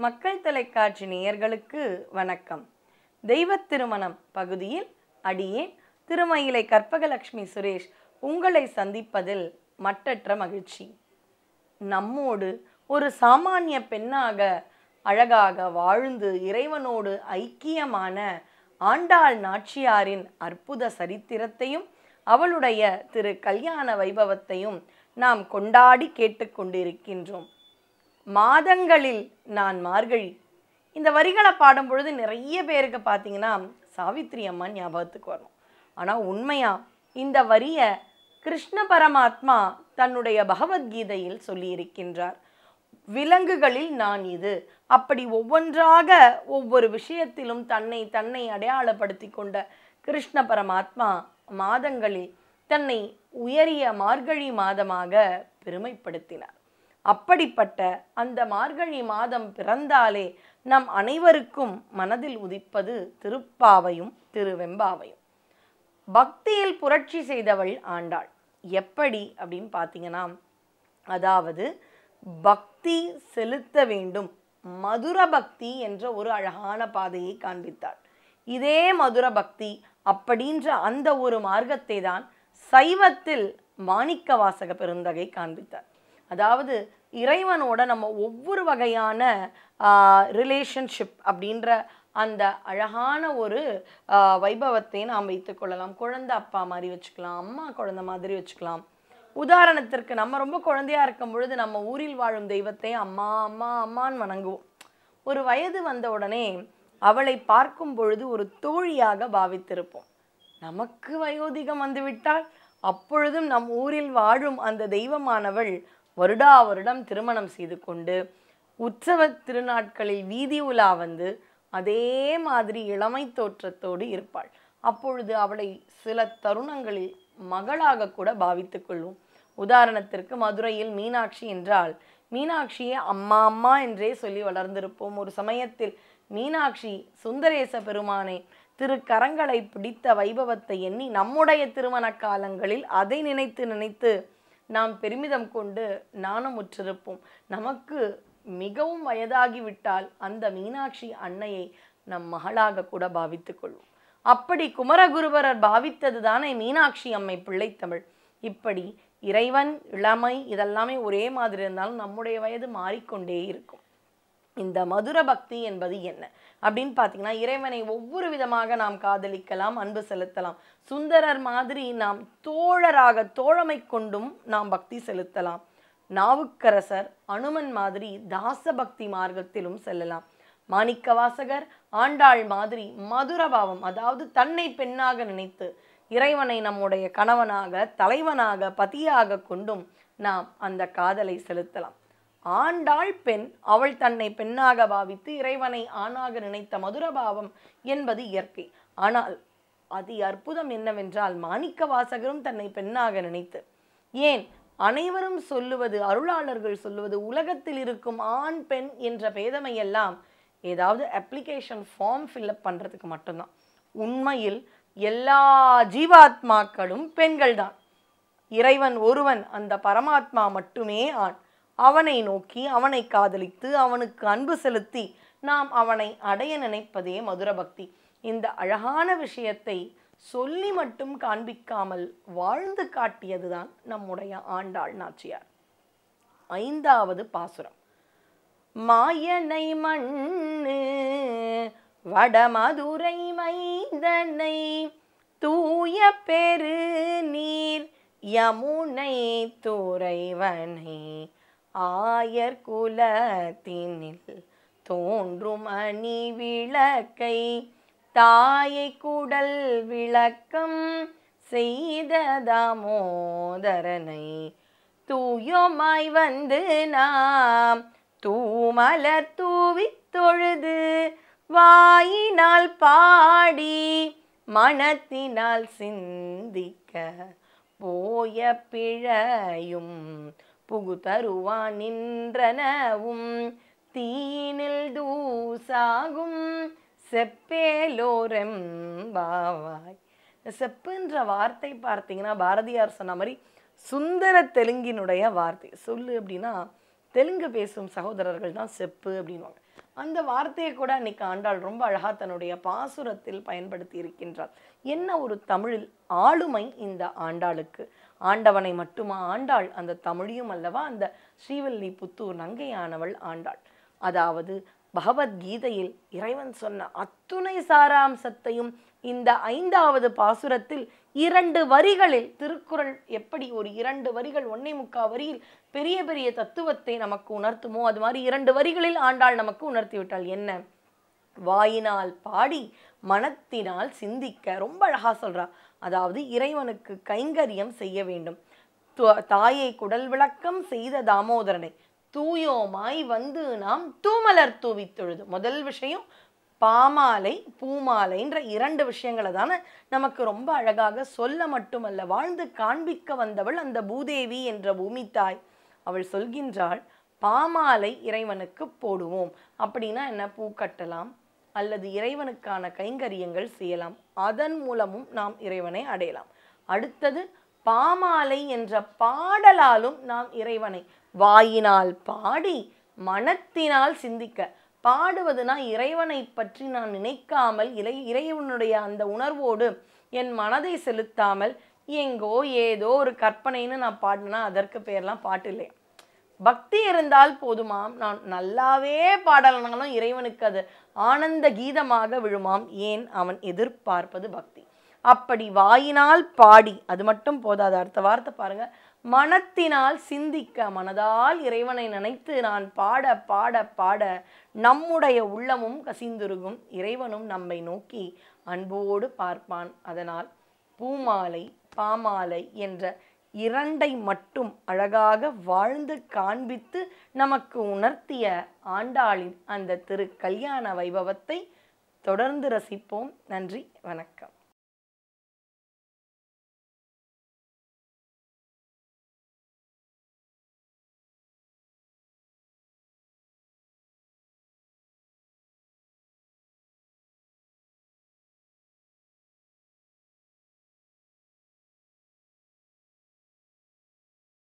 மக்கள் தொலைக்காட்சி நேயர்களுக்கு வணக்கம் தெய்வத் திருமணம் பகுதியில் அடியே திருமயிலை கற்பகலட்சுமி சுரேஷ் உங்களை சந்திப்பதில் மட்டற்ற மகிழ்ச்சி நம்மோடு ஒரு சாமானிய பெண்ணாக அழகாக வாழ்ந்து இறைவனோடு ஐக்கியமான ஆண்டாள் நாச்சியாரின் அற்புத சரித்திரத்தையும் அவளுடைய திரு கல்யாண வைபவத்தையும் நாம் கொண்டாடி கேட்டுக்கொண்டிருக்கின்றோம் மாதங்களில் நான் மார்கழி இந்த வரிகளை பாடும் பொழுது நிறைய பேருக்கு பார்த்தீங்கன்னா சாவித்ரி அம்மன் ஞாபகத்துக்கு வரும் ஆனால் உண்மையா இந்த வரியை கிருஷ்ண பரமாத்மா தன்னுடைய பகவத்கீதையில் சொல்லியிருக்கின்றார் விலங்குகளில் நான் இது அப்படி ஒவ்வொன்றாக ஒவ்வொரு விஷயத்திலும் தன்னை தன்னை அடையாளப்படுத்தி கொண்ட கிருஷ்ண பரமாத்மா மாதங்களில் தன்னை உயரிய மார்கழி மாதமாக பெருமைப்படுத்தினார் அப்படிப்பட்ட அந்த மார்கழி மாதம் பிறந்தாலே நம் அனைவருக்கும் மனதில் உதிப்பது திருப்பாவையும் திருவெம்பாவையும் பக்தியில் புரட்சி செய்தவள் ஆண்டாள் எப்படி அப்படின்னு பார்த்தீங்கன்னா அதாவது பக்தி செலுத்த வேண்டும் மதுர பக்தி என்ற ஒரு அழகான பாதையை காண்பித்தாள் இதே மதுர பக்தி அப்படின்ற அந்த ஒரு மார்க்கத்தை தான் சைவத்தில் மாணிக்க வாசக பெருந்தகை காண்பித்தார் அதாவது இறைவனோட நம்ம ஒவ்வொரு வகையான ரிலேஷன்ஷிப் அப்படின்ற அந்த அழகான ஒரு ஆஹ், வைபவத்தை நாம் வைத்துக்கொள்ளலாம் குழந்தை அப்பா மாதிரி வச்சுக்கலாம் அம்மா குழந்தை மாதிரி வச்சுக்கலாம் உதாரணத்திற்கு நம்ம ரொம்ப குழந்தையா இருக்கும் பொழுது நம்ம ஊரில் வாழும் தெய்வத்தை அம்மா அம்மா அம்மான்னு வணங்குவோம் ஒரு வயது வந்த உடனே அவளை பார்க்கும் பொழுது ஒரு தோழியாக பாவித்திருப்போம் நமக்கு வயோதிகம் வந்துவிட்டால் அப்பொழுதும் நம் ஊரில் வாழும் அந்த தெய்வமானவள் வருடா வருடம் திருமணம் செய்து கொண்டு உற்சவ திருநாட்களில் வீதி உலா வந்து அதே மாதிரி இளமை தோற்றத்தோடு இருப்பாள் அப்பொழுது அவளை சில தருணங்களில் மகளாக கூட பாவித்துக் கொள்வோம் உதாரணத்திற்கு மதுரையில் மீனாட்சி என்றால் மீனாட்சியை அம்மா அம்மா என்றே சொல்லி வளர்ந்திருப்போம் ஒரு சமயத்தில் மீனாட்சி சுந்தரேச பெருமானை திருக்கரங்களை பிடித்த வைபவத்தை எண்ணி நம்முடைய திருமண காலங்களில் அதை நினைத்து நினைத்து நாம் பெருமிதம் கொண்டு நாணம் உற்றிருப்போம் நமக்கு மிகவும் வயதாகிவிட்டால் அந்த மீனாட்சி அன்னையை நம் மகளாக கூட பாவித்துக் கொள்வோம் அப்படி குமரகுருபரர் பாவித்தது தானே மீனாட்சி அம்மை பிள்ளைத்தமிழ் இப்படி இறைவன் இளமை இதெல்லாமே ஒரே மாதிரி இருந்தாலும் நம்முடைய வயது மாறிக்கொண்டே இருக்கும் இந்த மதுர பக்தி என்பது என்ன அப்படின்னு பார்த்தீங்கன்னா இறைவனை ஒவ்வொரு விதமாக நாம் காதலிக்கலாம் அன்பு செலுத்தலாம் சுந்தரர் மாதிரி நாம் தோழராக தோழமை கொண்டும் நாம் பக்தி செலுத்தலாம் நாவுக்கரசர் அனுமன் மாதிரி தாச பக்தி மார்க்கத்திலும் செல்லலாம் மாணிக்க வாசகர் ஆண்டாள் மாதிரி மதுரபாவம் அதாவது தன்னை பெண்ணாக நினைத்து இறைவனை நம்முடைய கணவனாக தலைவனாக பதியாக கொண்டும் நாம் அந்த காதலை செலுத்தலாம் ஆண்டாள் பெண் அவள் தன்னை பெண்ணாக பாவித்து இறைவனை ஆணாக நினைத்த மதுரபாவம் என்பது இயற்கை ஆனால் அதி அற்புதம் என்னவென்றால் மாணிக்க வாசகரும் தன்னை பெண்ணாக நினைத்து ஏன் அனைவரும் சொல்லுவது அருளாளர்கள் சொல்லுவது உலகத்தில் இருக்கும் ஆண் பெண் என்ற பேதமை எல்லாம் ஏதாவது அப்ளிகேஷன் ஃபார்ம் ஃபில்அப் பண்ணுறதுக்கு மட்டும்தான் உண்மையில் எல்லா ஜீவாத்மாக்களும் பெண்கள்தான் இறைவன் ஒருவன் அந்த பரமாத்மா மட்டுமே ஆண் அவனை நோக்கி அவனை காதலித்து அவனுக்கு அன்பு செலுத்தி நாம் அவனை அடைய நினைப்பதே மதுர பக்தி இந்த அழகான விஷயத்தை சொல்லி மட்டும் காண்பிக்காமல் வாழ்ந்து காட்டியதுதான் நம்முடைய ஆண்டாள் நாச்சியார் ஐந்தாவது பாசுரம் மாயனை மண்ணு வடமதுரை மைந்தனை தூய பெரு நீர் யமுனை துறைவனை ஆயர் குலத்தினில் தோன்றும் அணி விளக்கை தாயை குடல் விளக்கம் செய்த தாமோதரனை தூயோமாய் வந்து நாம் தூமலர் தூவித் தொழுது வாயினால் பாடி மனத்தினால் சிந்திக்க போய பிழையும் புகுதருவான் நின்றனவும் தீனில் தூசாகும் செப்பேலோரெம்பாவாய் செப்புன்ற வார்த்தை பார்த்தீங்கன்னா பாரதியார் சொன்ன மாதிரி சுந்தர தெலுங்கினுடைய வார்த்தை சொல்லு அப்படின்னா தெலுங்கு பேசும் சகோதரர்கள் தான் செப்பு அப்படின்வாங்க அந்த வார்த்தையை கூட அன்னைக்கு ஆண்டாள் ரொம்ப அழகா தன்னுடைய பாசுரத்தில் பயன்படுத்தி இருக்கின்றாள் என்ன ஒரு தமிழில் ஆளுமை இந்த ஆண்டாளுக்கு ஆண்டவனை மட்டுமா ஆண்டாள் அந்த தமிழையும் அல்லவா அந்த ஸ்ரீவல்லி புத்தூர் நங்கையானவள் ஆண்டாள் அதாவது பகவத்கீதையில் இறைவன் சொன்ன அத்துணை சாராம்சத்தையும் இந்த ஐந்தாவது பாசுரத்தில் இரண்டு வரிகளில் திருக்குறள் எப்படி ஒரு இரண்டு வரிகள் ஒன்னே முக்கா வரியில் பெரிய பெரிய தத்துவத்தை நமக்கு உணர்த்துமோ அது மாதிரி இரண்டு வரிகளில் ஆண்டாள் நமக்கு உணர்த்தி விட்டாள் என்ன வாயினால் பாடி மனத்தினால் சிந்திக்க ரொம்ப அழகா சொல்றா அதாவது இறைவனுக்கு கைங்கரியம் செய்ய வேண்டும் து- தாயை குடல் விளக்கம் செய்த தாமோதரனை தூயோமாய் வந்து நாம் தூமலர் தூவித் தொழுது முதல் விஷயம் பாமாலை பூமாலைன்ற இரண்டு விஷயங்களை தானே நமக்கு ரொம்ப அழகாக சொல்ல மட்டுமல்ல வாழ்ந்து காண்பிக்க வந்தவள் அந்த பூதேவி என்ற பூமி தாய் அவள் சொல்கின்றாள் பாமாலை இறைவனுக்கு போடுவோம் அப்படின்னா என்ன பூ கட்டலாம் அல்லது இறைவனுக்கான கைங்கரியங்கள் செய்யலாம் அதன் மூலமும் நாம் இறைவனை அடையலாம் அடுத்தது பாமாலை என்ற பாடலாலும் நாம் இறைவனை வாயினால் பாடி மனத்தினால் சிந்திக்க பாடுவதுனா இறைவனை பற்றி நான் நினைக்காமல் இறை இறைவனுடைய அந்த உணர்வோடு என் மனதை செலுத்தாமல் எங்கோ ஏதோ ஒரு கற்பனைன்னு நான் பாடினா அதற்கு பேர்லாம் பாட்டு இல்லை பக்தி இருந்தால் போதுமாம் நான் நல்லாவே பாடலனாலும் இறைவனுக்கு அது ஆனந்த கீதமாக விழுமாம் ஏன் அவன் எதிர்பார்ப்பது பக்தி அப்படி வாயினால் பாடி அது மட்டும் போதாது அடுத்த வார்த்தை பாருங்க மனத்தினால் சிந்திக்க மனதால் இறைவனை நினைத்து நான் பாட பாட பாட நம்முடைய உள்ளமும் கசிந்துருகும் இறைவனும் நம்மை நோக்கி அன்போடு பார்ப்பான் அதனால் பூமாலை பாமாலை என்ற இரண்டை மட்டும் அழகாக வாழ்ந்து காண்பித்து நமக்கு உணர்த்திய ஆண்டாளின் அந்த திரு கல்யாண வைபவத்தை தொடர்ந்து ரசிப்போம் நன்றி வணக்கம்